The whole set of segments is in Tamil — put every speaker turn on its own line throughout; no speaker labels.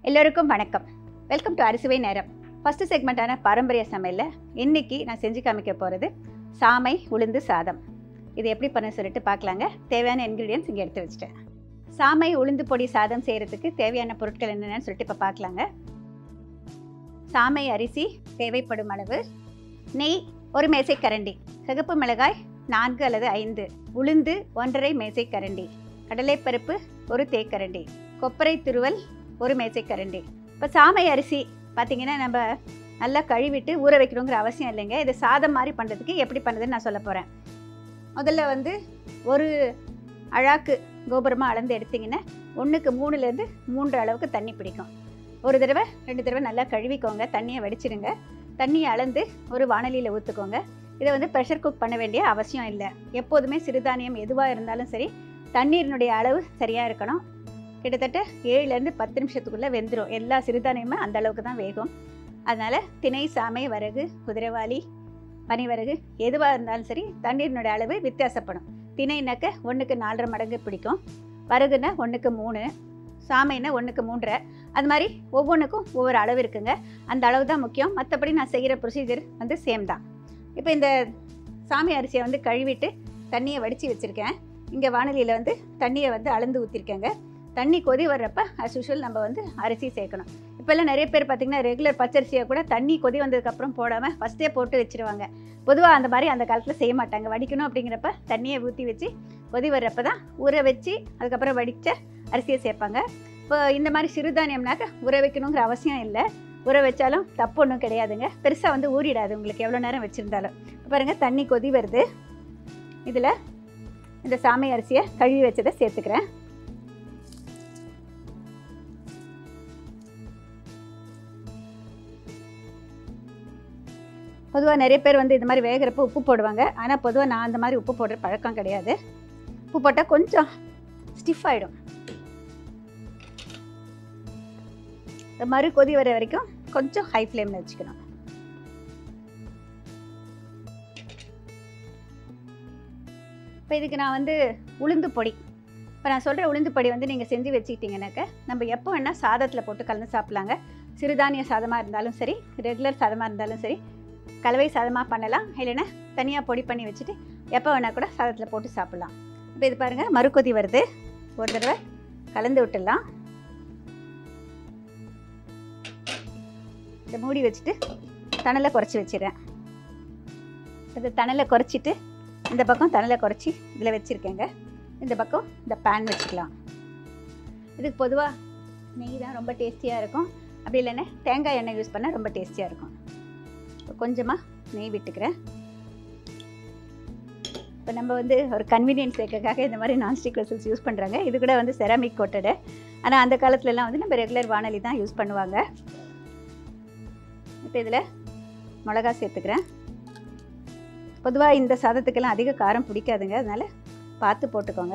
எல்லோருக்கும் வணக்கம் வெல்கம் டு அரிசுவை நேரம் ஃபஸ்ட்டு செக்மெண்ட்டான பாரம்பரிய சமையலில் இன்னைக்கு நான் செஞ்சு காமிக்க போகிறது சாமை உளுந்து சாதம் இது எப்படி பண்ண சொல்லிட்டு பார்க்கலாங்க தேவையான இன்க்ரீடியன்ஸ் இங்கே எடுத்து வச்சுட்டேன் சாமை உளுந்து பொடி சாதம் செய்கிறதுக்கு தேவையான பொருட்கள் என்னென்னு சொல்லிட்டு இப்போ பார்க்கலாங்க சாமை அரிசி தேவைப்படும் அளவு நெய் ஒரு மேசை கரண்டி சிகப்பு மிளகாய் நான்கு அல்லது ஐந்து உளுந்து ஒன்றரை மேசை கரண்டி கடலைப்பருப்பு ஒரு தேக்கரண்டி கொப்பரை துருவல் ஒரு மேசை கரண்டி இப்போ சாமை அரிசி பார்த்தீங்கன்னா நம்ம நல்லா கழுவிட்டு ஊற வைக்கணுங்கிற அவசியம் இல்லைங்க இது சாதம் மாதிரி பண்ணுறதுக்கு எப்படி பண்ணுறதுன்னு நான் சொல்ல போகிறேன் முதல்ல வந்து ஒரு அழாக்கு கோபுரமாக அளந்து எடுத்திங்கன்னா ஒன்றுக்கு மூணுலேருந்து மூன்று அளவுக்கு தண்ணி பிடிக்கும் ஒரு தடவை ரெண்டு தடவை நல்லா கழுவிக்கோங்க தண்ணியை வடிச்சிடுங்க தண்ணியை அளந்து ஒரு வானலியில் ஊற்றுக்கோங்க இதை வந்து ப்ரெஷர் குக் பண்ண வேண்டிய அவசியம் இல்லை எப்போதுமே சிறுதானியம் எதுவாக இருந்தாலும் சரி தண்ணீரினுடைய அளவு சரியாக இருக்கணும் கிட்டத்தட்ட ஏழுலேருந்து பத்து நிமிஷத்துக்குள்ளே வெந்துடும் எல்லா சிறுதானியமுமே அந்த அளவுக்கு தான் வேகும் அதனால் திணை சாமை வரகு குதிரைவாளி பனிவரகு எதுவாக இருந்தாலும் சரி தண்ணீரினுடைய அளவு வித்தியாசப்படும் திணைனாக்க ஒன்றுக்கு நாலரை மடங்கு பிடிக்கும் வரகுன்னா ஒன்றுக்கு மூணு சாமைன்னா ஒன்றுக்கு மூன்றரை அது மாதிரி ஒவ்வொன்றுக்கும் ஒவ்வொரு அளவு இருக்குங்க அந்த அளவு தான் முக்கியம் மற்றபடி நான் செய்கிற ப்ரொசீஜர் வந்து சேம் தான் இப்போ இந்த சாமி அரிசியை வந்து கழுவிட்டு தண்ணியை வடித்து வச்சுருக்கேன் இங்கே வானலியில் வந்து தண்ணியை வந்து அளந்து ஊற்றிருக்கேங்க தண்ணி கொதி வர்றப்ப as usual நம்ம வந்து அரிசி சேர்க்கணும் இப்போல்லாம் நிறைய பேர் பார்த்திங்கன்னா ரெகுலர் பச்சரிசியை கூட தண்ணி கொதி வந்ததுக்கப்புறம் போடாமல் ஃபஸ்ட்டே போட்டு வச்சுருவாங்க பொதுவாக அந்த மாதிரி அந்த காலத்தில் செய்ய மாட்டாங்க வடிக்கணும் அப்படிங்கிறப்ப தண்ணியை ஊற்றி வச்சு கொதி வர்றப்ப தான் ஊற வச்சு அதுக்கப்புறம் வடித்த அரிசியை சேர்ப்பாங்க இப்போ இந்த மாதிரி சிறுதானியம்னாக்க ஊற வைக்கணுங்கிற அவசியம் இல்லை ஊற வச்சாலும் தப்பு ஒன்றும் கிடையாதுங்க பெருசாக வந்து ஊறிடாது உங்களுக்கு எவ்வளோ நேரம் வச்சுருந்தாலும் இப்போ பாருங்கள் தண்ணி கொதி வருது இதில் இந்த சாமை அரிசியை கழுவி வச்சதை சேர்த்துக்கிறேன் பொதுவாக நிறைய பேர் வந்து இந்த மாதிரி வேகிறப்ப உப்பு போடுவாங்க ஆனால் பொதுவாக நான் அந்த மாதிரி உப்பு போடுற பழக்கம் கிடையாது உப்பு போட்டால் கொஞ்சம் ஸ்டிஃப் ஆகிடும் மறு கொதி வர வரைக்கும் கொஞ்சம் ஹை ஃப்ளேமில் வச்சுக்கணும் இப்போ இதுக்கு நான் வந்து உளுந்து பொடி இப்போ நான் சொல்கிற உளுந்து பொடி வந்து நீங்கள் செஞ்சு வச்சுக்கிட்டீங்கன்னாக்க நம்ம எப்போ வேணால் சாதத்தில் போட்டு கலந்து சாப்பிட்லாங்க சிறுதானிய சாதமாக இருந்தாலும் சரி ரெகுலர் சாதமாக இருந்தாலும் சரி கலவை சாதமாக பண்ணலாம் இல்லைன்னா தனியாக பொடி பண்ணி வச்சுட்டு எப்போ வேணால் கூட சாதத்தில் போட்டு சாப்பிட்லாம் இப்போ இது பாருங்கள் மறுகொதி வருது ஒரு தடவை கலந்து விட்டுடலாம் இதை மூடி வச்சுட்டு தணலை குறைச்சி வச்சிடுறேன் இது தணலை குறைச்சிட்டு இந்த பக்கம் தணலை குறைச்சி இதில் வச்சுருக்கேங்க இந்த பக்கம் இந்த பேன் வச்சுக்கலாம் இதுக்கு பொதுவாக நெய் தான் ரொம்ப டேஸ்டியாக இருக்கும் அப்படி இல்லைன்னா தேங்காய் எண்ணெய் யூஸ் பண்ணால் ரொம்ப டேஸ்டியாக இருக்கும் இப்போ கொஞ்சமாக நெய் விட்டுக்கிறேன் இப்போ நம்ம வந்து ஒரு கன்வீனியன்ஸ் சேர்க்கறதுக்காக இந்த மாதிரி நான்ஸ்டிக் வெசல்ஸ் யூஸ் பண்ணுறாங்க இது கூட வந்து செராமிக் கோட்டடு ஆனால் அந்த காலத்துலலாம் வந்து நம்ம ரெகுலர் வானொலி தான் யூஸ் பண்ணுவாங்க இப்போ இதில் மிளகா சேர்த்துக்கிறேன் பொதுவாக இந்த சாதத்துக்கெல்லாம் அதிக காரம் பிடிக்காதுங்க அதனால் பார்த்து போட்டுக்கோங்க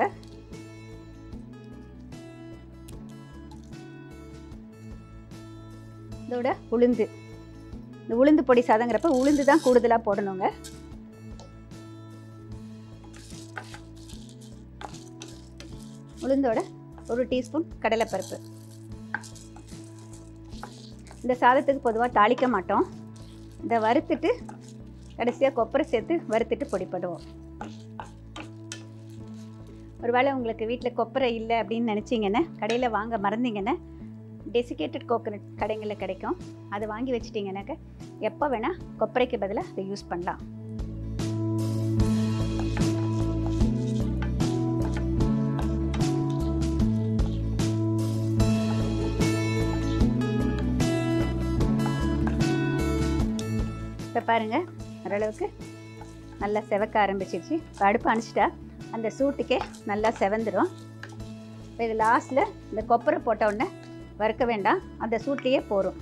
இதோட உளுந்து இந்த உளுந்து பொடி சாதங்கிறப்ப உளுந்து தான் கூடுதலாக போடணுங்க உளுந்தோட ஒரு டீஸ்பூன் கடலைப்பருப்பு இந்த சாதத்துக்கு பொதுவாக தாளிக்க மாட்டோம் இதை வறுத்துட்டு கடைசியாக கொப்பரை சேர்த்து வறுத்துட்டு பொடி பண்ணுவோம் ஒருவேளை உங்களுக்கு வீட்டில் கொப்பரை இல்லை அப்படின்னு நினச்சிங்கன்னா கடையில் வாங்க மறந்தீங்கன்னா டெசிகேட்டட் கோகனட் கடைகளில் கிடைக்கும் அதை வாங்கி வச்சிட்டிங்கனாக்க எப்போ வேணால் கொப்பரைக்கு பதிலாக அதை யூஸ் பண்ணலாம் இப்போ பாருங்கள் ஓரளவுக்கு நல்லா செவக்க ஆரம்பிச்சிருச்சு இப்போ அடுப்பு அணைச்சிட்டா அந்த சூட்டுக்கே நல்லா செவந்துடும் இப்போ இது லாஸ்ட்டில் இந்த கொப்பரை போட்ட உடனே வறுக்க வேண்டாம் அந்த சூட்லேயே போகும்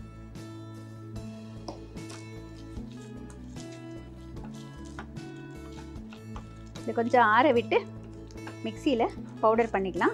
இது கொஞ்சம் ஆற விட்டு மிக்சியில் பவுடர் பண்ணிக்கலாம்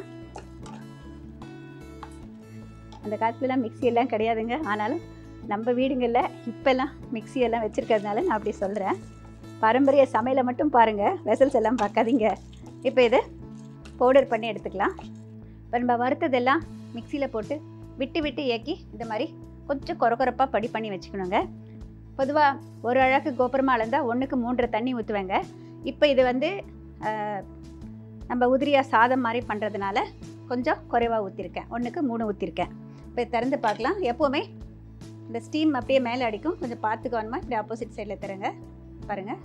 அந்த காலத்துலலாம் மிக்சி எல்லாம் கிடையாதுங்க ஆனாலும் நம்ம வீடுங்களில் இப்போல்லாம் மிக்சி எல்லாம் வச்சுருக்கிறதுனால நான் அப்படி சொல்கிறேன் பாரம்பரிய சமையலை மட்டும் பாருங்கள் வெசல்ஸ் எல்லாம் பார்க்காதீங்க இப்போ இதை பவுடர் பண்ணி எடுத்துக்கலாம் இப்போ நம்ம வறுத்ததெல்லாம் மிக்சியில் போட்டு விட்டு விட்டு இயக்கி இந்த மாதிரி கொஞ்சம் கொரகொரப்பாக படி பண்ணி வச்சுக்கணுங்க பொதுவாக ஒரு அழகு கோபுரமாக அளந்தால் ஒன்றுக்கு மூன்றரை தண்ணி ஊற்றுவேங்க இப்போ இது வந்து ஆஹ், நம்ம உதிரியாக சாதம் மாதிரி பண்ணுறதுனால கொஞ்சம் குறைவாக ஊற்றிருக்கேன் ஒன்றுக்கு மூணு ஊற்றிருக்கேன் இப்போ திறந்து பார்க்கலாம் எப்போவுமே இந்த ஸ்டீம் அப்படியே மேலே அடிக்கும் கொஞ்சம் பார்த்துக்கோணுமா இப்படி ஆப்போசிட் சைடில் தருங்க பாருங்கள்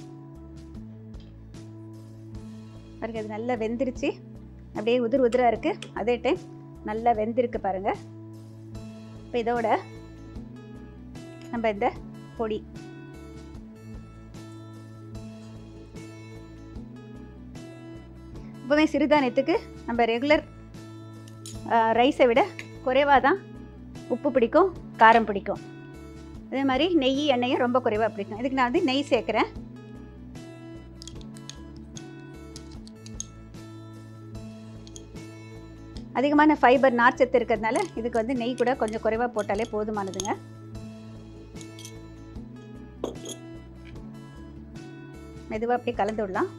பாருங்க இது நல்லா வெந்துருச்சு அப்படியே உதிர் உதிராக இருக்குது அதே டைம் நல்லா வெந்திருக்கு பாருங்க இப்போ இதோட நம்ம இந்த பொடி எப்பவுமே சிறுதானியத்துக்கு நம்ம ரெகுலர் ரைஸை விட குறைவாக தான் உப்பு பிடிக்கும் காரம் பிடிக்கும் அதே மாதிரி நெய் எண்ணெயும் ரொம்ப குறைவாக பிடிக்கும் இதுக்கு நான் வந்து நெய் சேர்க்குறேன் அதிகமான ஃபைபர் நார்ச்சத்து இருக்கிறதுனால இதுக்கு வந்து நெய் கூட கொஞ்சம் குறைவாக போட்டாலே போதுமானதுங்க மெதுவாக அப்படியே கலந்து விடலாம்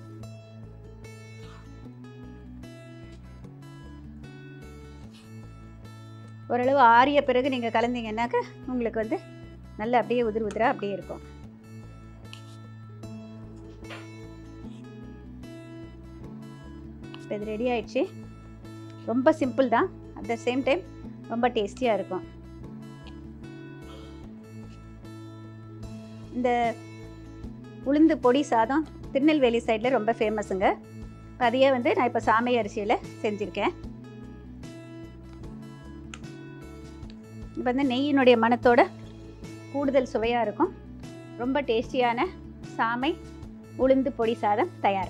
ஓரளவு ஆறிய பிறகு நீங்கள் கலந்தீங்கன்னாக்க உங்களுக்கு வந்து நல்லா அப்படியே உதிர் உதிராக அப்படியே இருக்கும் இப்போ இது ரெடி ஆயிடுச்சு ரொம்ப சிம்பிள் தான் அட் த சேம் டைம் ரொம்ப டேஸ்டியாக இருக்கும் இந்த உளுந்து பொடி சாதம் திருநெல்வேலி சைடில் ரொம்ப ஃபேமஸுங்க அதையே வந்து நான் இப்போ சாமை அரிசியில் செஞ்சுருக்கேன் இப்போ வந்து நெய்யினுடைய மணத்தோட கூடுதல் சுவையாக இருக்கும் ரொம்ப டேஸ்டியான சாமை உளுந்து பொடி சாதம் தயார்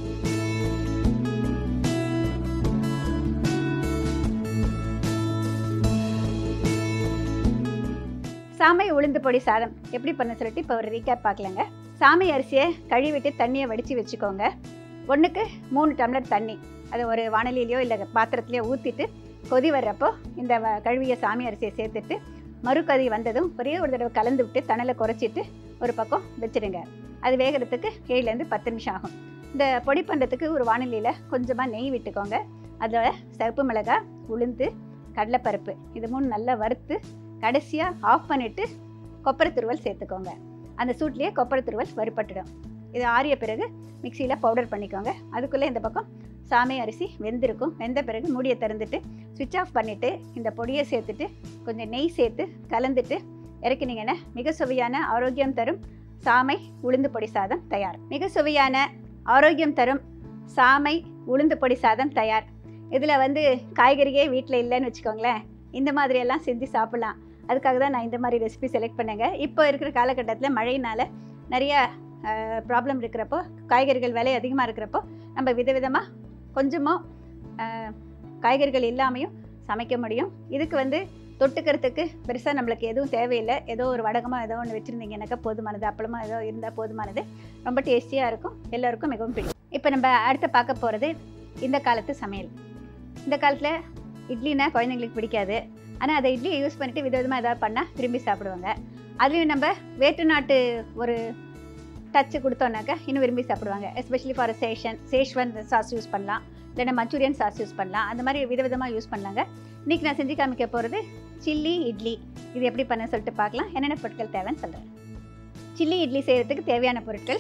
சாமை உளுந்து பொடி சாதம் எப்படி பண்ண சொல்லிட்டு இப்போ ஒரு ரீகேப் பார்க்கலங்க சாமை அரிசியை கழுவிட்டு தண்ணியை வடித்து வச்சுக்கோங்க ஒன்றுக்கு மூணு டம்ளர் தண்ணி அதை ஒரு வானலிலையோ இல்லை பாத்திரத்துலையோ ஊற்றிட்டு கொதி வர்றப்போ இந்த வ- கழுவிய சாமி அரிசியை சேர்த்துட்டு மறுகதி வந்ததும் ஒரே ஒரு தடவை கலந்து விட்டு தணலை குறைச்சிட்டு ஒரு பக்கம் வச்சிடுங்க அது வேகிறதுக்கு ஏழுலேருந்து பத்து நிமிஷம் ஆகும் இந்த பொடி பண்ணுறதுக்கு ஒரு வானிலையில் கொஞ்சமாக நெய் விட்டுக்கோங்க அதில் சிவப்பு மிளகாய் உளுந்து கடலைப்பருப்பு இது மூணு நல்லா வறுத்து கடைசியாக ஆஃப் பண்ணிவிட்டு கொப்பரை துருவல் சேர்த்துக்கோங்க அந்த சூட்லேயே கொப்பரை துருவல் வறுபட்டுடும் இது ஆறிய பிறகு மிக்சியில் பவுடர் பண்ணிக்கோங்க அதுக்குள்ளே இந்த பக்கம் சாமை அரிசி வெந்திருக்கும் வெந்த பிறகு மூடியை திறந்துட்டு சுவிட்ச் ஆஃப் பண்ணிவிட்டு இந்த பொடியை சேர்த்துட்டு கொஞ்சம் நெய் சேர்த்து கலந்துட்டு இறக்கினீங்கன்னா மிக சுவையான ஆரோக்கியம் தரும் சாமை உளுந்து பொடி சாதம் தயார் மிக சுவையான ஆரோக்கியம் தரும் சாமை உளுந்து பொடி சாதம் தயார் இதில் வந்து காய்கறியே வீட்டில் இல்லைன்னு வச்சுக்கோங்களேன் இந்த மாதிரியெல்லாம் செஞ்சு சாப்பிட்லாம் அதுக்காக தான் நான் இந்த மாதிரி ரெசிபி செலக்ட் பண்ணேங்க இப்போ இருக்கிற காலகட்டத்தில் மழையினால் நிறைய ப்ராப்ளம் இருக்கிறப்போ காய்கறிகள் விலை அதிகமாக இருக்கிறப்போ நம்ம விதவிதமாக கொஞ்சமாக அஹ், காய்கறிகள் இல்லாமையும் சமைக்க முடியும் இதுக்கு வந்து தொட்டுக்கிறதுக்கு பெருசாக நம்மளுக்கு எதுவும் தேவையில்லை ஏதோ ஒரு வடகமாக ஏதோ ஒன்று வச்சுருந்தீங்கன்னாக்கா போதுமானது அப்பளமாக ஏதோ இருந்தால் போதுமானது ரொம்ப டேஸ்டியாக இருக்கும் எல்லோருக்கும் மிகவும் பிடிக்கும் இப்போ நம்ம அடுத்து பார்க்க போகிறது இந்த காலத்து சமையல் இந்த காலத்தில் இட்லினா குழந்தைங்களுக்கு பிடிக்காது ஆனால் அதை இட்லியை யூஸ் பண்ணிவிட்டு விதவிதமாக ஏதாவது பண்ணால் விரும்பி சாப்பிடுவாங்க அதுலேயும் நம்ம வேற்று நாட்டு ஒரு டச்சு கொடுத்தோன்னாக்கா இன்னும் விரும்பி சாப்பிடுவாங்க especially for schezwan schezwan sauce use பண்ணலாம் இல்லைன்னா மஞ்சூரியன் சாஸ் யூஸ் பண்ணலாம் அந்த மாதிரி விதவிதமாக யூஸ் பண்ணலாங்க இன்றைக்கி நான் செஞ்சு காமிக்க போகிறது சில்லி இட்லி இது எப்படி பண்ண சொல்லிட்டு பார்க்கலாம் என்னென்ன பொருட்கள் தேவைன்னு சொல்கிறேன் சில்லி இட்லி செய்கிறதுக்கு தேவையான பொருட்கள்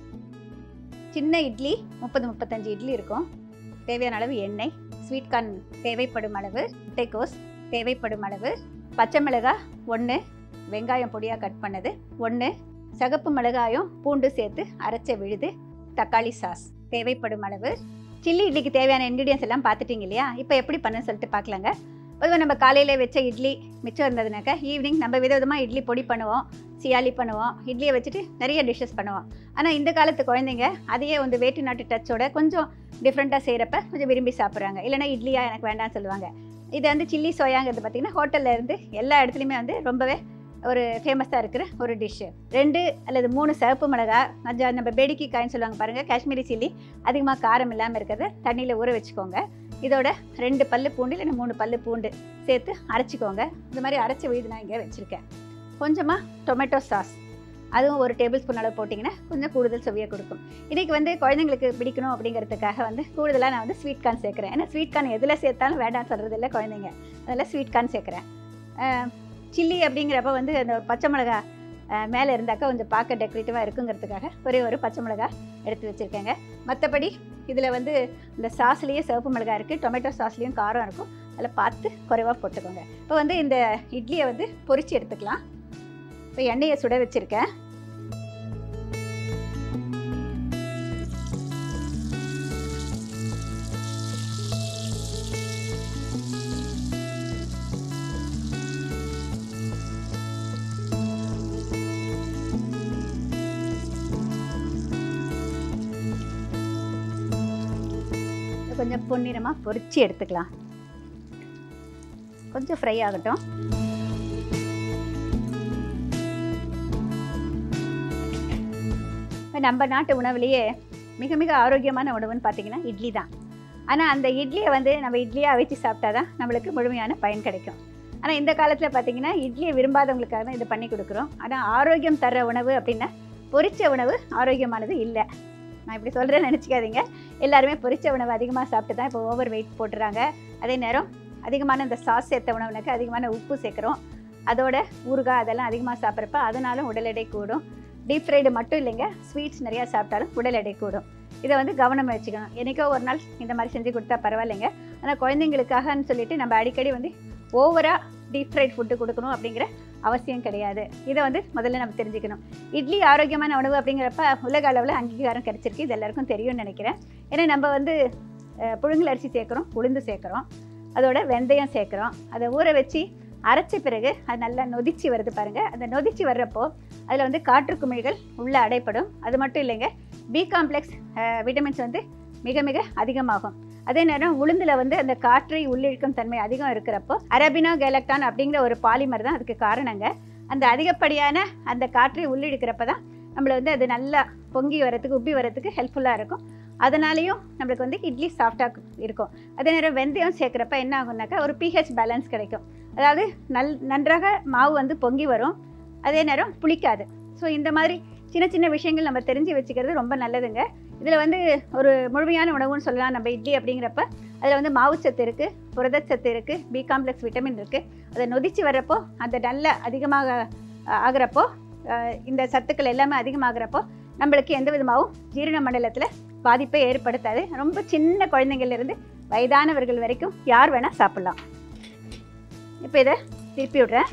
சின்ன இட்லி முப்பது முப்பத்தஞ்சு இட்லி இருக்கும் தேவையான அளவு எண்ணெய் ஸ்வீட் கார்ன் தேவைப்படும் அளவு முட்டைக்கோஸ் தேவைப்படும் அளவு பச்சை மிளகாய் ஒன்று வெங்காயம் பொடியாக கட் பண்ணது ஒன்று சகப்பு மிளகாயும் பூண்டு சேர்த்து அரைச்ச விழுது தக்காளி சாஸ் தேவைப்படும் அளவு சில்லி இட்லிக்கு தேவையான இன்க்ரீடியன்ஸ் எல்லாம் பார்த்துட்டீங்க இல்லையா இப்போ எப்படி பண்ண சொல்லிட்டு பார்க்கலாங்க பொதுவாக நம்ம காலையில் வச்ச இட்லி மிச்சம் இருந்ததுனாக்கா ஈவினிங் நம்ம விதவிதமாக இட்லி பொடி பண்ணுவோம் சியாலி பண்ணுவோம் இட்லியை வச்சுட்டு நிறைய டிஷ்ஷஸ் பண்ணுவோம் ஆனால் இந்த காலத்து குழந்தைங்க அதையே வந்து வேட்டு நாட்டு டச்சோட கொஞ்சம் டிஃப்ரெண்ட்டாக செய்கிறப்ப கொஞ்சம் விரும்பி சாப்பிட்றாங்க இல்லைன்னா இட்லியா எனக்கு வேண்டாம்னு சொல்லுவாங்க இது வந்து சில்லி சோயாங்கிறது பார்த்திங்கன்னா ஹோட்டலில் இருந்து எல்லா இடத்துலையுமே வந்து ரொம்பவே ஒரு ஃபேமஸாக இருக்கிற ஒரு டிஷ்ஷு ரெண்டு அல்லது மூணு சிவப்பு மிளகாய் கொஞ்சம் நம்ம பேடிக்கி காயின்னு சொல்லுவாங்க பாருங்கள் காஷ்மீரி சில்லி அதிகமாக காரம் இல்லாமல் இருக்கிறத தண்ணியில் ஊற வச்சுக்கோங்க இதோட ரெண்டு பல்லு பூண்டு இல்லைன்னா மூணு பல்லு பூண்டு சேர்த்து அரைச்சிக்கோங்க இந்த மாதிரி அரைச்சி விழுது நான் இங்கே வச்சுருக்கேன் கொஞ்சமாக டொமேட்டோ சாஸ் அதுவும் ஒரு டேபிள் ஸ்பூன் அளவு போட்டிங்கன்னா கொஞ்சம் கூடுதல் சுவையை கொடுக்கும் இன்றைக்கி வந்து குழந்தைங்களுக்கு பிடிக்கணும் அப்படிங்கிறதுக்காக வந்து கூடுதலாக நான் வந்து ஸ்வீட் கார்ன் சேர்க்குறேன் ஏன்னா ஸ்வீட் கார்ன் எதில் சேர்த்தாலும் வேண்டாம்னு சொல்கிறது இல்லை குழந்தைங்க அதில் ஸ்வீட் கார்ன் சேர்க்குறேன் சில்லி அப்படிங்கிறப்ப வந்து அந்த ஒரு பச்சை மிளகா மேலே இருந்தாக்கா கொஞ்சம் பார்க்க டெக்கரேட்டிவாக இருக்குங்கிறதுக்காக ஒரே ஒரு பச்சை மிளகா எடுத்து வச்சுருக்கேங்க மற்றபடி இதில் வந்து இந்த சாஸ்லேயே சிவப்பு மிளகா இருக்குது டொமேட்டோ சாஸ்லேயும் காரம் இருக்கும் அதில் பார்த்து குறைவாக போட்டுக்கோங்க இப்போ வந்து இந்த இட்லியை வந்து பொரிச்சு எடுத்துக்கலாம் இப்போ எண்ணெயை சுட வச்சுருக்கேன் கொஞ்சம் பொன்னிறமாக பொரிச்சு எடுத்துக்கலாம் கொஞ்சம் ஃப்ரை ஆகட்டும் இப்போ நம்ம நாட்டு உணவுலேயே மிக மிக ஆரோக்கியமான உணவுன்னு பார்த்தீங்கன்னா இட்லி தான் ஆனால் அந்த இட்லியை வந்து நம்ம இட்லியாக அவிச்சு சாப்பிட்டா தான் நம்மளுக்கு முழுமையான பயன் கிடைக்கும் ஆனால் இந்த காலத்தில் பார்த்தீங்கன்னா இட்லியை விரும்பாதவங்களுக்காக தான் இதை பண்ணி கொடுக்குறோம் ஆனால் ஆரோக்கியம் தர்ற உணவு அப்படின்னா பொரிச்ச உணவு ஆரோக்கியமானது இல்லை நான் இப்படி சொல்கிறேன்னு நினச்சிக்காதீங்க எல்லாருமே பொரிச்ச உணவு அதிகமாக சாப்பிட்டு தான் இப்போ ஓவர் வெயிட் போட்டுறாங்க அதே நேரம் அதிகமான இந்த சாஸ் சேர்த்த உணவுனுக்கு அதிகமான உப்பு சேர்க்குறோம் அதோட ஊறுகாய் அதெல்லாம் அதிகமாக சாப்பிட்றப்ப அதனாலும் உடல் எடை கூடும் டீப் ஃப்ரைடு மட்டும் இல்லைங்க ஸ்வீட்ஸ் நிறையா சாப்பிட்டாலும் உடல் எடை கூடும் இதை வந்து கவனம் வச்சுக்கணும் என்றைக்கோ ஒரு நாள் இந்த மாதிரி செஞ்சு கொடுத்தா பரவாயில்லைங்க ஆனால் குழந்தைங்களுக்காகன்னு சொல்லிட்டு நம்ம அடிக்கடி வந்து ஓவராக டீப் ஃப்ரைட் ஃபுட்டு கொடுக்கணும் அப்படிங்கிற அவசியம் கிடையாது இதை வந்து முதல்ல நம்ம தெரிஞ்சுக்கணும் இட்லி ஆரோக்கியமான உணவு அப்படிங்கிறப்ப உலக அளவில் அங்கீகாரம் கிடைச்சிருக்கு இது எல்லாருக்கும் தெரியும்னு நினைக்கிறேன் ஏன்னா நம்ம வந்து அஹ், புழுங்கல் அரிசி சேர்க்குறோம் உளுந்து சேர்க்குறோம் அதோட வெந்தயம் சேர்க்குறோம் அதை ஊற வச்சு அரைச்ச பிறகு அது நல்லா நொதிச்சு வருது பாருங்கள் அந்த நொதிச்சு வர்றப்போ அதில் வந்து காற்று குமிழ்கள் உள்ளே அடைப்படும் அது மட்டும் இல்லைங்க பி காம்ப்ளெக்ஸ் விட்டமின்ஸ் வந்து மிக மிக அதிகமாகும் அதே நேரம் உளுந்தில் வந்து அந்த காற்றை உள்ளிழுக்கும் தன்மை அதிகம் இருக்கிறப்போ அரபினோ கேலக்டான் அப்படிங்கிற ஒரு பாலிமர் தான் அதுக்கு காரணங்க அந்த அதிகப்படியான அந்த காற்றை உள்ளிழுக்கிறப்ப தான் நம்மளை வந்து அது நல்லா பொங்கி வரத்துக்கு உப்பி வரத்துக்கு ஹெல்ப்ஃபுல்லாக இருக்கும் அதனாலேயும் நம்மளுக்கு வந்து இட்லி சாஃப்டாக இருக்கும் அதே நேரம் வெந்தயம் சேர்க்குறப்ப என்ன ஆகும்னாக்கா ஒரு பிஹெச் பேலன்ஸ் கிடைக்கும் அதாவது நல் நன்றாக மாவு வந்து பொங்கி வரும் அதே நேரம் புளிக்காது ஸோ இந்த மாதிரி சின்ன சின்ன விஷயங்கள் நம்ம தெரிஞ்சு வச்சுக்கிறது ரொம்ப நல்லதுங்க இதில் வந்து ஒரு முழுமையான உணவுன்னு சொல்லலாம் நம்ம இட்லி அப்படிங்கிறப்ப அதில் வந்து மாவுச்சத்து இருக்குது புரதச்சத்து இருக்குது பி காம்ப்ளெக்ஸ் விட்டமின் இருக்குது அதை நொதிச்சு வர்றப்போ அந்த நல்ல அதிகமாக அஹ், ஆகுறப்போ அஹ், இந்த சத்துக்கள் எல்லாமே அதிகமாகிறப்போ நம்மளுக்கு எந்த விதமாகவும் ஜீரண மண்டலத்தில் பாதிப்பை ஏற்படுத்தாது ரொம்ப சின்ன குழந்தைங்கள்லேருந்து வயதானவர்கள் வரைக்கும் யார் வேணால் சாப்பிட்லாம் இப்போ இதை திருப்பி விட்றேன்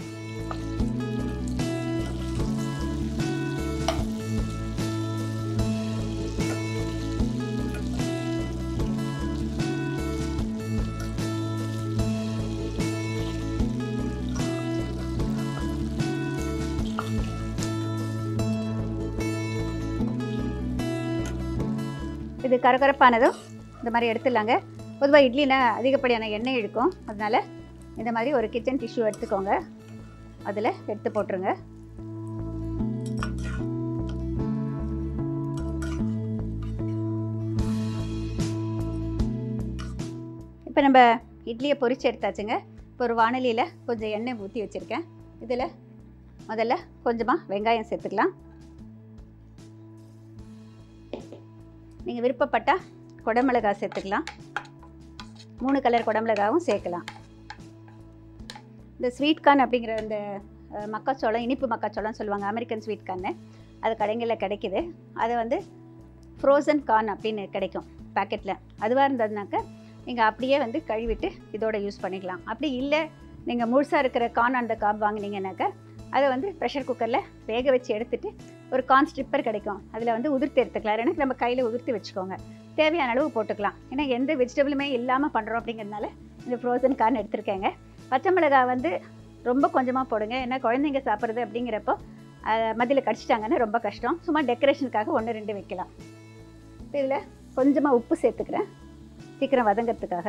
இது கரகரப்பானதும் இந்த மாதிரி எடுத்துடலாங்க பொதுவாக இட்லினா அதிகப்படியான எண்ணெய் இழுக்கும் அதனால இந்த மாதிரி ஒரு கிச்சன் டிஷ்யூ எடுத்துக்கோங்க அதில் எடுத்து போட்டுருங்க இப்போ நம்ம இட்லியை பொரிச்சு எடுத்தாச்சுங்க இப்போ ஒரு வானலியில் கொஞ்சம் எண்ணெய் ஊற்றி வச்சுருக்கேன் இதில் முதல்ல கொஞ்சமாக வெங்காயம் சேர்த்துக்கலாம் நீங்கள் விருப்பப்பட்டால் குடமிளகாய் சேர்த்துக்கலாம் மூணு கலர் குடமிளகாவும் சேர்க்கலாம் இந்த ஸ்வீட் கார்ன் அப்படிங்கிற இந்த அஹ், மக்காச்சோளம் இனிப்பு மக்காச்சோளம் சொல்லுவாங்க அமெரிக்கன் ஸ்வீட் கார்னு அது கடைகளில் கிடைக்குது அதை வந்து ஃப்ரோசன் கார்ன் அப்படின்னு கிடைக்கும் பேக்கெட்டில் அதுவாக இருந்ததுனாக்க நீங்கள் அப்படியே வந்து கழுவிட்டு இதோட யூஸ் பண்ணிக்கலாம் அப்படி இல்லை நீங்கள் முழுசாக இருக்கிற கார்ன் அந்த காப் வாங்கினீங்கன்னாக்க அதை வந்து ப்ரெஷர் குக்கரில் வேக வச்சு எடுத்துட்டு ஒரு கார்ன் ஸ்ட்ரிப்பர் கிடைக்கும் அதில் வந்து உதிர்த்து எடுத்துக்கலாம் எனக்கு நம்ம கையில் உதிர்த்து வச்சுக்கோங்க தேவையான அளவு போட்டுக்கலாம் ஏன்னா எந்த வெஜிடபிளுமே இல்லாமல் பண்ணுறோம் அப்படிங்கிறதுனால இந்த ஃப்ரோசன் கார்ன் எடுத்திருக்கேங்க பச்சை மிளகாய் வந்து ரொம்ப கொஞ்சமாக போடுங்க ஏன்னா குழந்தைங்க சாப்பிட்றது அப்படிங்கிறப்போ மதியில் கடிச்சிட்டாங்கன்னா ரொம்ப கஷ்டம் சும்மா டெக்கரேஷனுக்காக ஒன்று ரெண்டு வைக்கலாம் இப்போ இதில் கொஞ்சமாக உப்பு சேர்த்துக்கிறேன் சீக்கிரம் வதங்கிறதுக்காக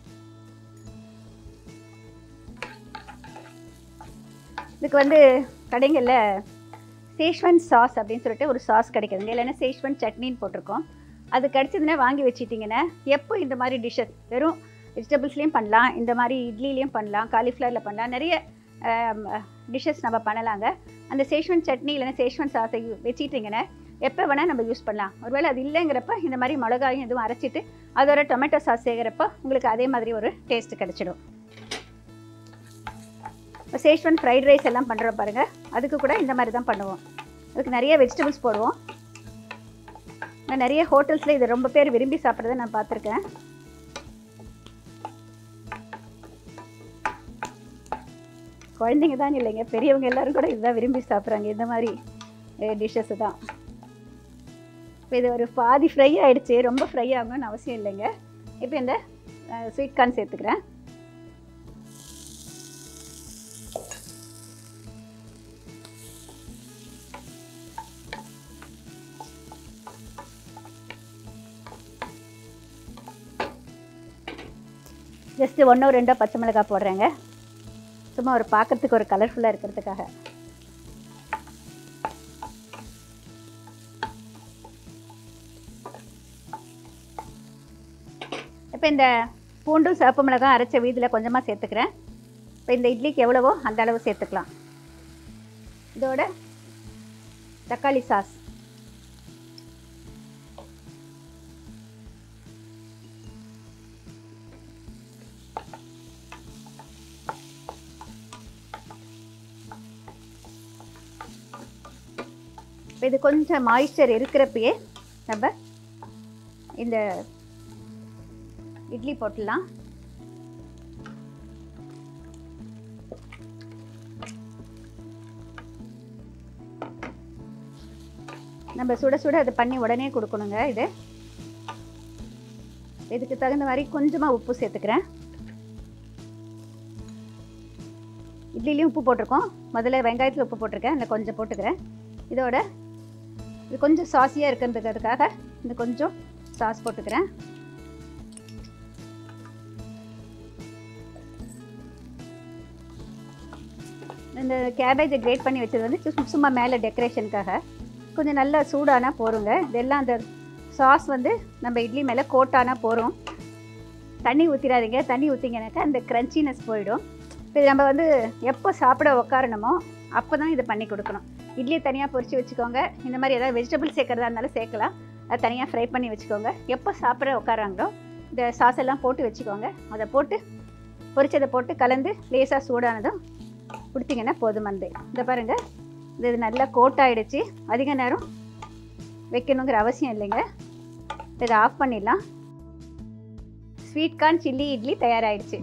இதுக்கு வந்து கடைகளில் சேஷ்வன் சாஸ் அப்படின்னு சொல்லிட்டு ஒரு சாஸ் கிடைக்குதுங்க இல்லைன்னா சேஷ்வன் சட்னின்னு போட்டிருக்கோம் அது கிடச்சதுன்னா வாங்கி வச்சிட்டிங்கன்னா எப்போ இந்த மாதிரி டிஷ்ஷஸ் வெறும் வெஜிடபிள்ஸ்லேயும் பண்ணலாம் இந்த மாதிரி இட்லிலையும் பண்ணலாம் காலிஃப்ளவரில் பண்ணலாம் நிறைய டிஷ்ஷஸ் நம்ம பண்ணலாங்க அந்த சேஷ்வன் சட்னி இல்லைன்னா சேஷ்வன் சாஸை வச்சிட்டிங்கன்னா எப்போ வேணால் நம்ம யூஸ் பண்ணலாம் ஒருவேளை அது இல்லைங்கிறப்ப இந்த மாதிரி மிளகாயும் எதுவும் அரைச்சிட்டு அதோட டொமேட்டோ சாஸ் செய்கிறப்ப உங்களுக்கு அதே மாதிரி ஒரு டேஸ்ட் கிடச்சிடும் இப்போ சேஷ்வன் ஃப்ரைட் ரைஸ் எல்லாம் பண்ணுறோம் பாருங்கள் அதுக்கு கூட இந்த மாதிரி தான் பண்ணுவோம் அதுக்கு நிறைய வெஜிடபிள்ஸ் போடுவோம் நான் நிறைய ஹோட்டல்ஸில் இது ரொம்ப பேர் விரும்பி சாப்பிட்றத நான் பார்த்துருக்கேன் குழந்தைங்க தான் இல்லைங்க பெரியவங்க எல்லாரும் கூட இதுதான் விரும்பி சாப்பிட்றாங்க இந்த மாதிரி டிஷ்ஷஸ் தான் இப்போ இது ஒரு பாதி ஃப்ரை ஆகிடுச்சு ரொம்ப ஃப்ரை ஆகணும்னு அவசியம் இல்லைங்க இப்போ இந்த ஸ்வீட் கார்ன் சேர்த்துக்கிறேன் ஜஸ்ட்டு ஒன்றோ ரெண்டோ பச்சை மிளகாய் போடுறேங்க சும்மா ஒரு பார்க்கறதுக்கு ஒரு கலர்ஃபுல்லாக இருக்கிறதுக்காக இப்போ இந்த பூண்டும் சிவப்பு மிளகாய் அரைச்ச வீதியில் கொஞ்சமாக சேர்த்துக்கிறேன் இப்போ இந்த இட்லிக்கு எவ்வளவோ அந்த அளவு சேர்த்துக்கலாம் இதோட தக்காளி சாஸ் இப்போ இது கொஞ்சம் மாய்ஸ்சர் இருக்கிறப்பயே நம்ம இந்த இட்லி போட்டுடலாம் நம்ம சுட சுட அதை பண்ணி உடனே கொடுக்கணுங்க இது இதுக்கு தகுந்த மாதிரி கொஞ்சமாக உப்பு சேர்த்துக்கிறேன் இட்லிலையும் உப்பு போட்டிருக்கோம் முதல்ல வெங்காயத்தில் உப்பு போட்டிருக்கேன் அதில் கொஞ்சம் போட்டுக்கிறேன் இதோட இது கொஞ்சம் சாஸியாக இருக்கிறதுக்காக இந்த கொஞ்சம் சாஸ் போட்டுக்கிறேன் இந்த கேபேஜை கிரேட் பண்ணி வச்சது வந்து சு- சும்மா மேலே டெக்கரேஷனுக்காக கொஞ்சம் நல்லா சூடானா போருங்க இதெல்லாம் அந்த சாஸ் வந்து நம்ம இட்லி மேலே கோட்டானா போகிறோம் தண்ணி ஊற்றிடாதீங்க தண்ணி ஊற்றிங்கனாக்கா அந்த க்ரன்ச்சினஸ் போயிடும் இப்போ இது நம்ம வந்து எப்போ சாப்பிட உக்காரணுமோ அப்போ தான் இதை பண்ணி கொடுக்கணும் இட்லியை தனியாக பொரிச்சு வச்சுக்கோங்க இந்த மாதிரி ஏதாவது வெஜிடபிள் சேர்க்குறதா இருந்தாலும் சேர்க்கலாம் அதை தனியாக ஃப்ரை பண்ணி வச்சுக்கோங்க எப்போ சாப்பிட உட்காராங்களோ இந்த சாஸ் எல்லாம் போட்டு வச்சுக்கோங்க அதை போட்டு பொரிச்சதை போட்டு கலந்து லேசாக சூடானதும் கொடுத்தீங்கன்னா போதுமானது இந்த பாருங்கள் இது இது நல்லா கோட் ஆயிடுச்சு அதிக நேரம் வைக்கணுங்கிற அவசியம் இல்லைங்க இதை ஆஃப் பண்ணிடலாம் ஸ்வீட் கார்ன் சில்லி இட்லி தயாராகிடுச்சு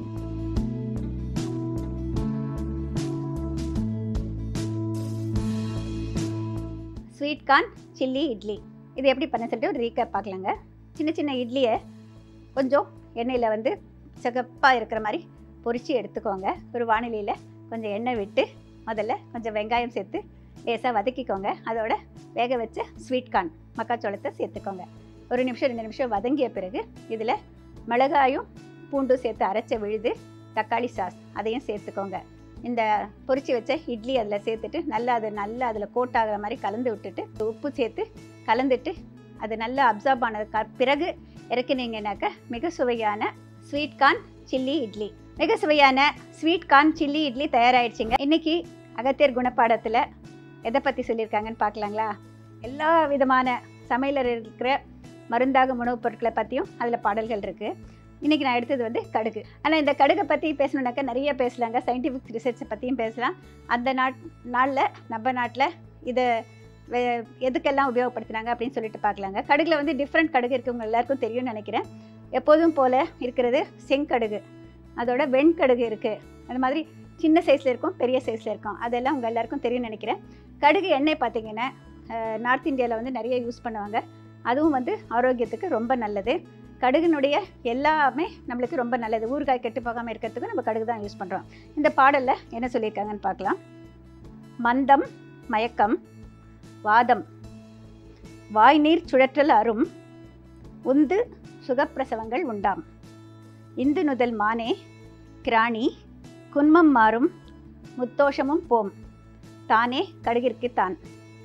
ஸ்வீட் கார்ன் சில்லி இட்லி இது எப்படி பண்ண சொல்லிட்டு ஒரு ரீகேப் பார்க்கலாங்க சின்ன சின்ன இட்லியை கொஞ்சம் எண்ணெயில் வந்து சிகப்பாக இருக்கிற மாதிரி பொரிச்சு எடுத்துக்கோங்க ஒரு வானிலையில் கொஞ்சம் எண்ணெய் விட்டு முதல்ல கொஞ்சம் வெங்காயம் சேர்த்து லேசாக வதக்கிக்கோங்க அதோட வேக வச்ச ஸ்வீட் கார்ன் மக்காச்சோளத்தை சேர்த்துக்கோங்க ஒரு நிமிஷம் ரெண்டு நிமிஷம் வதங்கிய பிறகு இதில் மிளகாயும் பூண்டும் சேர்த்து அரைச்ச விழுது தக்காளி சாஸ் அதையும் சேர்த்துக்கோங்க இந்த பொரிச்சு வச்ச இட்லி அதில் சேர்த்துட்டு நல்லா அது நல்லா அதில் கோட் ஆகிற மாதிரி கலந்து விட்டுட்டு உப்பு சேர்த்து கலந்துட்டு அது நல்லா அப்சார்ப் ஆனதுக்கு பிறகு இறக்குனீங்கன்னாக்க மிக சுவையான ஸ்வீட் கார்ன் சில்லி இட்லி மிக சுவையான ஸ்வீட் கார்ன் சில்லி இட்லி தயாராகிடுச்சிங்க இன்னைக்கு அகத்தியர் குணப்பாடத்தில் எதை பற்றி சொல்லியிருக்காங்கன்னு பார்க்கலாங்களா எல்லா விதமான சமையலர் இருக்கிற மருந்தாகும் உணவுப் பொருட்களை பற்றியும் அதில் பாடல்கள் இருக்குது இன்றைக்கி நான் எடுத்தது வந்து கடுகு ஆனால் இந்த கடுகை பற்றி பேசணுன்னாக்கா நிறைய பேசலாங்க சயின்டிஃபிக் ரிசர்ச்சை பற்றியும் பேசலாம் அந்த நாட் நாளில் நம்ம நாட்டில் இதை வே- எதுக்கெல்லாம் உபயோகப்படுத்துனாங்க அப்படின்னு சொல்லிட்டு பார்க்கலாங்க கடுகுல வந்து டிஃப்ரெண்ட் கடுகு இருக்குங்க எல்லாருக்கும் தெரியும்னு நினைக்கிறேன் எப்போதும் போல் இருக்கிறது செங்கடுகு அதோட வெண்கடுகு இருக்குது அந்த மாதிரி சின்ன சைஸில் இருக்கும் பெரிய சைஸில் இருக்கும் அதெல்லாம் உங்கள் எல்லாருக்கும் தெரியும்னு நினைக்கிறேன் கடுகு எண்ணெய் பார்த்தீங்கன்னா நார்த் இந்தியாவில் வந்து நிறைய யூஸ் பண்ணுவாங்க அதுவும் வந்து ஆரோக்கியத்துக்கு ரொம்ப நல்லது கடுகுனுடைய எல்லாமே நம்மளுக்கு ரொம்ப நல்லது ஊறுகாய் கெட்டு போகாமல் இருக்கிறதுக்கு நம்ம கடுகு தான் யூஸ் பண்ணுறோம் இந்த பாடலில் என்ன சொல்லியிருக்காங்கன்னு பார்க்கலாம் மந்தம் மயக்கம் வாதம் வாய்நீர் சுழற்றல் அரும் உந்து சுகப்பிரசவங்கள் உண்டாம் இந்து நுதல் மானே கிராணி குன்மம் மாறும் முத்தோஷமும் போம் தானே கடுகிற்கு தான்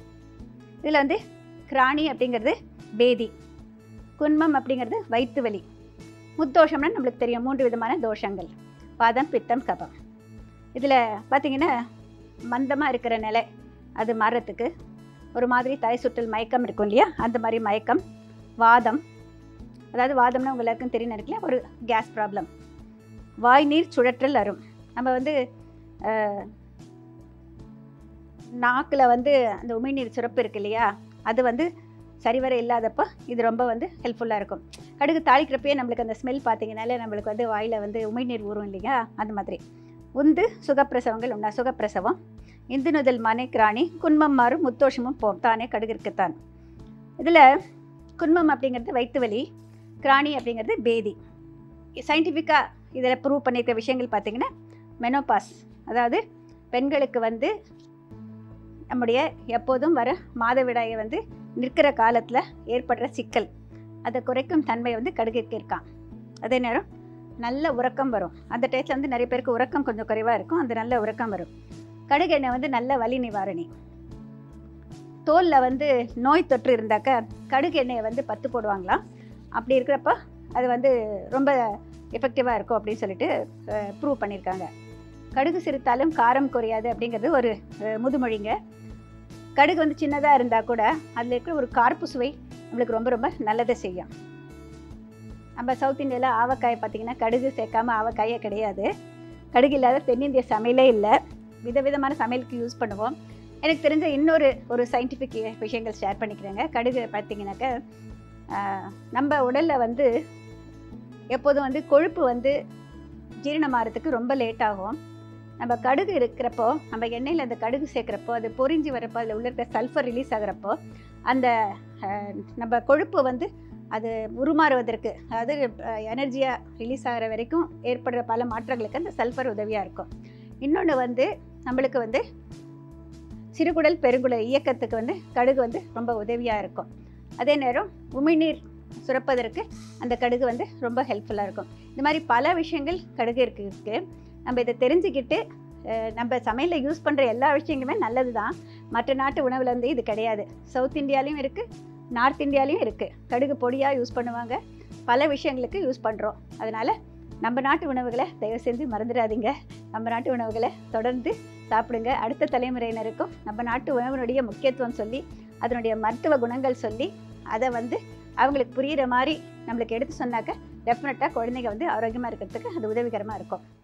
இதில் வந்து கிராணி அப்படிங்கிறது பேதி குன்மம் அப்படிங்கிறது வயிற்று வலி முத்தோஷம்னா நம்மளுக்கு தெரியும் மூன்று விதமான தோஷங்கள் பாதம் பித்தம் கபம் இதில் பார்த்தீங்கன்னா மந்தமாக இருக்கிற நிலை அது மாறுறதுக்கு ஒரு மாதிரி தலை சுற்றல் மயக்கம் இருக்கும் இல்லையா அந்த மாதிரி மயக்கம் வாதம் அதாவது வாதம்னா உங்க எல்லாருக்கும் தெரியும் நினைக்கல ஒரு கேஸ் ப்ராப்ளம் வாய் நீர் சுழற்றல் அரும் நம்ம வந்து நாக்கில் வந்து அந்த உமிழ்நீர் சுரப்பு இருக்கு இல்லையா அது வந்து சரிவர இல்லாதப்போ இது ரொம்ப வந்து ஹெல்ப்ஃபுல்லாக இருக்கும் கடுகு தாளிக்கிறப்பயே நம்மளுக்கு அந்த ஸ்மெல் பார்த்தீங்கனாலே நம்மளுக்கு வந்து வாயில் வந்து உமிழ்நீர் ஊறும் இல்லையா அந்த மாதிரி உந்து சுகப்பிரசவங்கள் உண்டா சுகப்பிரசவம் இந்து நுதல் மனை கிராணி குன்மம் மாறும் முத்தோஷமும் போம் தானே கடுகிற்குத்தான் இதில் குன்மம் அப்படிங்கிறது வயிற்று வலி கிராணி அப்படிங்கிறது பேதி சயின்டிஃபிக்காக இதில் ப்ரூவ் பண்ணியிருக்க விஷயங்கள் பார்த்தீங்கன்னா மெனோபாஸ் அதாவது பெண்களுக்கு வந்து நம்முடைய எப்போதும் வர மாதவிடாயை வந்து நிற்கிற காலத்தில் ஏற்படுற சிக்கல் அதை குறைக்கும் தன்மை வந்து கடுகிற்கு இருக்கான் அதே நேரம் நல்ல உறக்கம் வரும் அந்த டயத்தில் வந்து நிறைய பேருக்கு உறக்கம் கொஞ்சம் குறைவாக இருக்கும் அந்த நல்ல உறக்கம் வரும் கடுகு எண்ணெய் வந்து நல்ல வலி நிவாரணி தோலில் வந்து நோய் தொற்று இருந்தாக்க கடுகு எண்ணெயை வந்து பத்து போடுவாங்களாம் அப்படி இருக்கிறப்ப அது வந்து ரொம்ப எஃபெக்டிவாக இருக்கும் அப்படின்னு சொல்லிட்டு ப்ரூவ் பண்ணியிருக்காங்க கடுகு சிரித்தாலும் காரம் குறையாது அப்படிங்கிறது ஒரு அஹ், முதுமொழிங்க கடுகு வந்து சின்னதாக இருந்தால் கூட அதில் இருக்கிற ஒரு கார்ப்பு சுவை நம்மளுக்கு ரொம்ப ரொம்ப நல்லதை செய்யும் நம்ம சவுத் இந்தியாவில் ஆவக்காய் பார்த்தீங்கன்னா கடுகு சேர்க்காம ஆவக்காயே கிடையாது கடுகு இல்லாத தென்னிந்திய சமையலே இல்லை விதவிதமான சமையலுக்கு யூஸ் பண்ணுவோம் எனக்கு தெரிஞ்ச இன்னொரு ஒரு சயின்டிஃபிக் விஷயங்கள் ஷேர் பண்ணிக்கிறேங்க கடுகு பார்த்தீங்கன்னாக்க ஆஹ், நம்ம உடலில் வந்து எப்போதும் வந்து கொழுப்பு வந்து ஜீரணமாகறதுக்கு ரொம்ப லேட் ஆகும் நம்ம கடுகு இருக்கிறப்போ நம்ம எண்ணெயில் அந்த கடுகு சேர்க்குறப்போ அது பொரிஞ்சு வரப்போ அதில் உள்ள இருக்க சல்ஃபர் ரிலீஸ் ஆகுறப்போ அந்த ஆஹ், நம்ம கொழுப்பு வந்து அது உருமாறுவதற்கு அதாவது எனர்ஜியாக ரிலீஸ் ஆகிற வரைக்கும் ஏற்படுற பல மாற்றங்களுக்கு அந்த சல்ஃபர் உதவியாக இருக்கும் இன்னொன்று வந்து நம்மளுக்கு வந்து சிறுகுடல் பெருங்குடல் இயக்கத்துக்கு வந்து கடுகு வந்து ரொம்ப உதவியாக இருக்கும் அதே நேரம் உமிழ்நீர் சுரப்பதற்கு அந்த கடுகு வந்து ரொம்ப ஹெல்ப்ஃபுல்லாக இருக்கும் இந்த மாதிரி பல விஷயங்கள் கடுகு இருக்கு இருக்கு நம்ம இதை தெரிஞ்சுக்கிட்டு அஹ், நம்ம சமையலில் யூஸ் பண்ணுற எல்லா விஷயங்களுமே நல்லது தான் மற்ற நாட்டு உணவுல வந்து இது கிடையாது சவுத் இந்தியாலையும் இருக்குது நார்த் இந்தியாலையும் இருக்குது கடுகு பொடியாக யூஸ் பண்ணுவாங்க பல விஷயங்களுக்கு யூஸ் பண்ணுறோம் அதனால் நம்ம நாட்டு உணவுகளை தயவு செஞ்சு மறந்துடாதீங்க நம்ம நாட்டு உணவுகளை தொடர்ந்து சாப்பிடுங்க அடுத்த தலைமுறையினருக்கும் நம்ம நாட்டு உணவினுடைய முக்கியத்துவம் சொல்லி அதனுடைய மருத்துவ குணங்கள் சொல்லி அதை வந்து அவங்களுக்கு புரிகிற மாதிரி நம்மளுக்கு எடுத்து சொன்னாக்க டெஃபினட்டாக குழந்தைங்க வந்து ஆரோக்கியமாக இருக்கிறதுக்கு அது உதவிகரமாக இருக்கும்